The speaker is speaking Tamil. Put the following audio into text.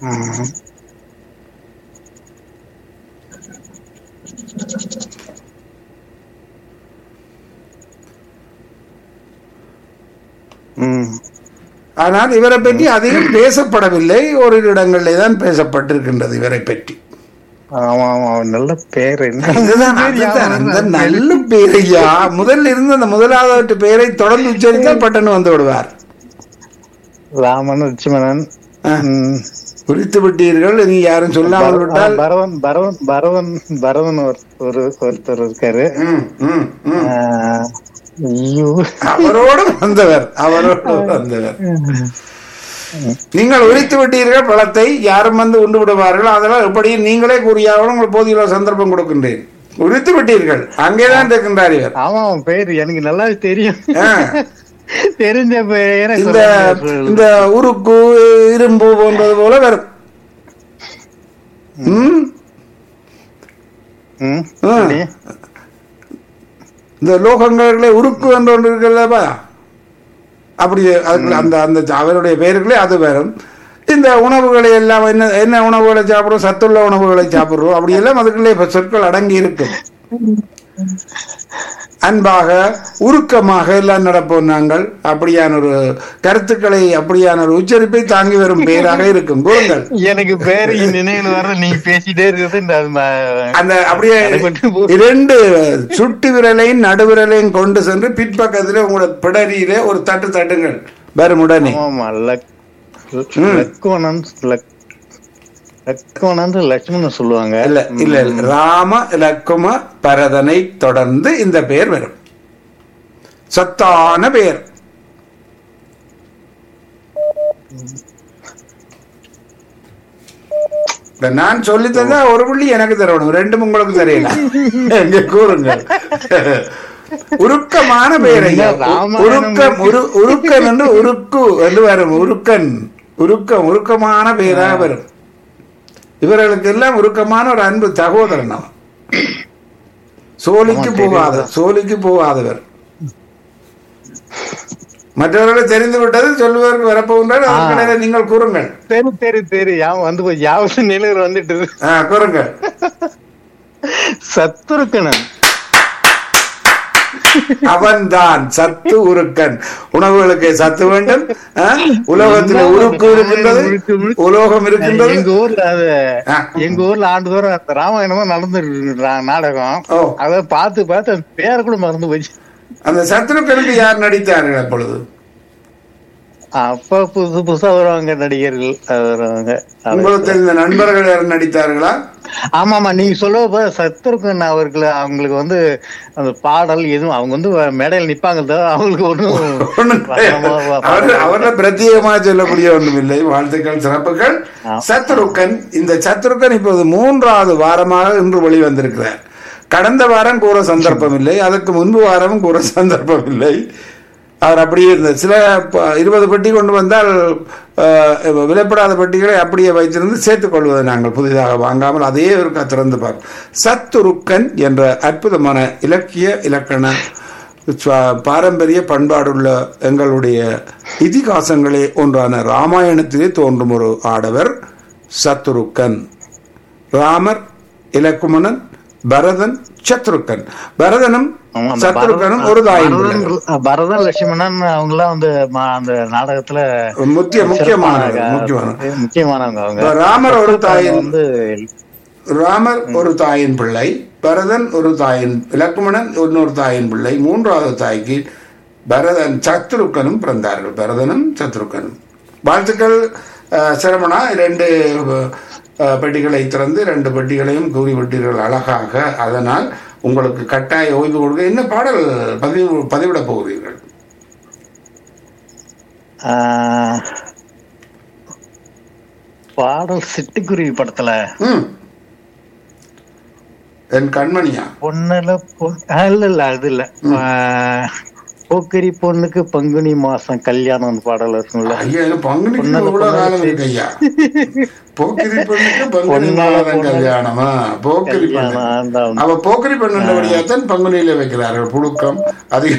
ம். ம். ஆனால் இவரை பற்றி அதிகம் பேசப்படவில்லை ஒரு இடங்களிலே தான் பேசப்பட்டிருக்கின்றது இவரை பற்றி ஆமா ஆமா நல்ல பேர் என்ன அதுதான் அதுதான் அந்த நல்ல பேரையா முதல்ல இருந்த அந்த முதலாவது பேரை தொடர்ந்து உச்சரித்தால் பட்டன்னு வந்து விடுவார் ராமன் லட்சுமணன் ஆ. ம். குறித்து விட்டீர்கள் நீ யாரும் சொல்லாமல் பர- விட்டால் பரதன் பரதன் பரதன் பரதன் ஒரு- ஒரு ஒருத்தர் இருக்காரு ம், ம், ம். ஆ, ஐயோ அவரோடு வந்தவர் அவரோடு வந்தவர் நீங்கள் உரித்து விட்டீர்கள் பழத்தை யாரும் வந்து உண்டு விடுவார்கள் அதெல்லாம் எப்படி நீங்களே கூறியாவது உங்களுக்கு போதிய சந்தர்ப்பம் கொடுக்கின்றேன் உரித்து விட்டீர்கள் அங்கேதான் இருக்கின்றார் இவர் ஆமா அவன் பேர் எனக்கு நல்லா தெரியும் ஆ. தெரிஞ்ச பேரை இந்த சொல்ல- இந்த உருக்கு இரும்பு போன்றது போல வரும் ம் ம். ஆ. அப்படி? இந்த லோகங்களே உருக்கு என்று ஒன்று இருக்குல்லப்பா அப்படி அதுக்கு அந்த அந்த அவருடைய பெயர்களே அது வரும் இந்த உணவுகளை எல்லாம் என்ன என்ன உணவுகளை சாப்பிடுறோம் சத்துள்ள உணவுகளை சாப்பிடுறோம் அப்படி எல்லாம் அதுக்குள்ளே இப்ப சொற்கள் அடங்கி இருக்கு அன்பாக உருக்கமாக எல்லாம் நடப்போம் நாங்கள் அப்படியான ஒரு கருத்துக்களை அப்படியான ஒரு உச்சரிப்பை தாங்கி வரும் பெயராக இருக்கும் கூறுங்கள் எனக்கு பேரு நினைவில் வர நீ பேசிட்டே இருக்கிறது இந்த அது ம- அந்த அப்படியே அதை கொண்டு போ. இரண்டு சுட்டு விரலையும் நடுவிரலையும் கொண்டு சென்று பின்பக்கத்திலே உங்களோட பிடரியிலே ஒரு தட்டு தட்டுங்கள் வரும் உடனே ஆமா லக் ம். லக்குவனன் லக் லக்குவனன் லட்சுமணன் சொல்லுவாங்க இல்ல இல்ல இல்ல. ராம இலக்கும பரதனை தொடர்ந்து இந்த பெயர் வரும் சத்தான பெயர் இப்ப நான் சொல்லி தந்தா ஒரு புள்ளி எனக்கு தரணும் ரெண்டும் உங்களுக்கு தெரியல எங்க கூறுங்கள் உருக்கமான பெயர் ஐயா ராமாயணம் உருக்கம் உரு உருக்கன் என்று உருக்கு என்று வரும் உருக்கன் உருக்கம் உருக்கமான பெயராக வரும் இவர்களுக்கு எல்லாம் உருக்கமான ஒரு அன்பு சகோதரன் அவன் சோலிக்கு போகாத சோலிக்கு போகாதவர் மற்றவர்களை தெரிந்து விட்டது சொல்லுவதற்கு வரப்போகின்றார் அதற்கிடையில நீங்கள் கூறுங்கள் தெரு தெரு தெரு யாவும் வந்து போய் யாவது நிலையில் வந்துட்டு இருக்கு. ஆ, கூறுங்கள் சத்துருக்கணன் அவன்தான் சத்து உருக்கன் உணவுகளுக்கு சத்து வேண்டும் ஆ? உலோகத்தில் உருக்கு இருக்கின்றது உலோகம் இருக்கின்றது எங்க ஊர்ல அது ஆ. எங்க ஊர்ல ஆண்டுதோறும் அந்த ராமாயணமா நடந்துருக்கு நா- நாடகம் ஓ. அத பார்த்து பார்த்து அந்த பேர் கூட மறந்து போச்சு அந்த சத்ருக்கனுக்கு யார் நடித்தார்கள் அப்பொழுது அப்ப புதுசு புதுசா வருவாங்க நடிகர்கள் அது வருவாங்க அது- உங்களுக்கு தெரிந்த நண்பர்கள் யார் நடித்தார்களா ஆமா ஆமா நீங்க சொல்ல சத்துருக்கன் அவர்கள் அவங்களுக்கு வந்து அந்த பாடல் எதுவும் அவங்க வந்து மேடையில் நிப்பாங்க தவிர அவங்களுக்கு ஒண்ணும் ஒண்ணும் கிடையாது. அவர் அவர்ல பிரத்யேகமாக சொல்லக்கூடிய ஒன்றும் இல்லை வாழ்த்துக்கள் சிறப்புகள் சத்ருக்கன் இந்த சத்ருக்கன் இப்போது மூன்றாவது வாரமாக இன்று வெளிவந்திருக்கிறார் கடந்த வாரம் கூற சந்தர்ப்பம் இல்லை அதுக்கு முன்பு வாரமும் கூற சந்தர்ப்பம் இல்லை அவர் அப்படியே இருந்தது சில ப- இருபது பெட்டி கொண்டு வந்தால் அஹ், விலைப்படாத பெட்டிகளை அப்படியே வைத்திருந்து சேர்த்துக் கொள்வதை நாங்கள் புதிதாக வாங்காமல் அதே ஒரு திறந்து பார்ப்போம் சத்துருக்கன் என்ற அற்புதமான இலக்கிய இலக்கண சுவ- பாரம்பரிய பண்பாடுள்ள எங்களுடைய இதிகாசங்களே ஒன்றான ராமாயணத்திலே தோன்றும் ஒரு ஆடவர் சத்துருக்கன் ராமர் இலக்குமணன் பரதன் சத்ருக்கன் பரதனும் ஆமா, அந்த சத்ருக்கனும் ஒரு தாயின் பிள்ளை. பரதன் பரதன் லட்சுமணன் அவங்க எல்லாம் வந்து ம- அந்த நாடகத்துல முக்கிய முக்கியமானவர் முக்கியமானவர் முக்கியமானவங்க அவங்க இப்ப ராமர் ஒரு தாயின் வந்து ராமர் ஒரு தாயின் பிள்ளை பரதன் ஒரு தாயின் இலக்குமணன் இன்னொரு தாயின் பிள்ளை மூன்றாவது தாய்க்கு பரதன் சத்ருக்கனும் பிறந்தார்கள் பரதனும் சத்ருக்கனும் வாழ்த்துக்கள் அஹ், சிரமணா இரண்டு அஹ், பெட்டிகளை திறந்து ரெண்டு பெட்டிகளையும் கூறிவிட்டீர்கள் அழகாக அதனால் உங்களுக்கு கட்டாய ஓய்வு கொடுக்க என்ன பாடல் பதிவு பதிவிட போகிறீர்கள் ஆஹ், பாடல் சிட்டுக்குருவி படத்துல ம் என் கண்மணியா பொண்ணுல பொன் ஆ, இல்ல இல்ல அது இல்ல ஆஹ், போக்கிரி பொண்ணுக்கு பங்குனி மாசம் கல்யாணம் பாடல் இருக்கும்ல ஐயா இது பங்குனிக்கு பொன்னல இவ்வளவு காலம் பொண்ணு இருக்கு ஐயா போக்கிரி பெண்ணுக்கு பங்குனி பொன்னல மாதம் பொண்ணு. கல்யாணமா போக்கிரி பெண்ணு கல்யாணம் அந்த அவ போக்கிரி பெண்ணுடைய பங்குனியில வைக்கிறார்கள் புழுக்கம் அதிக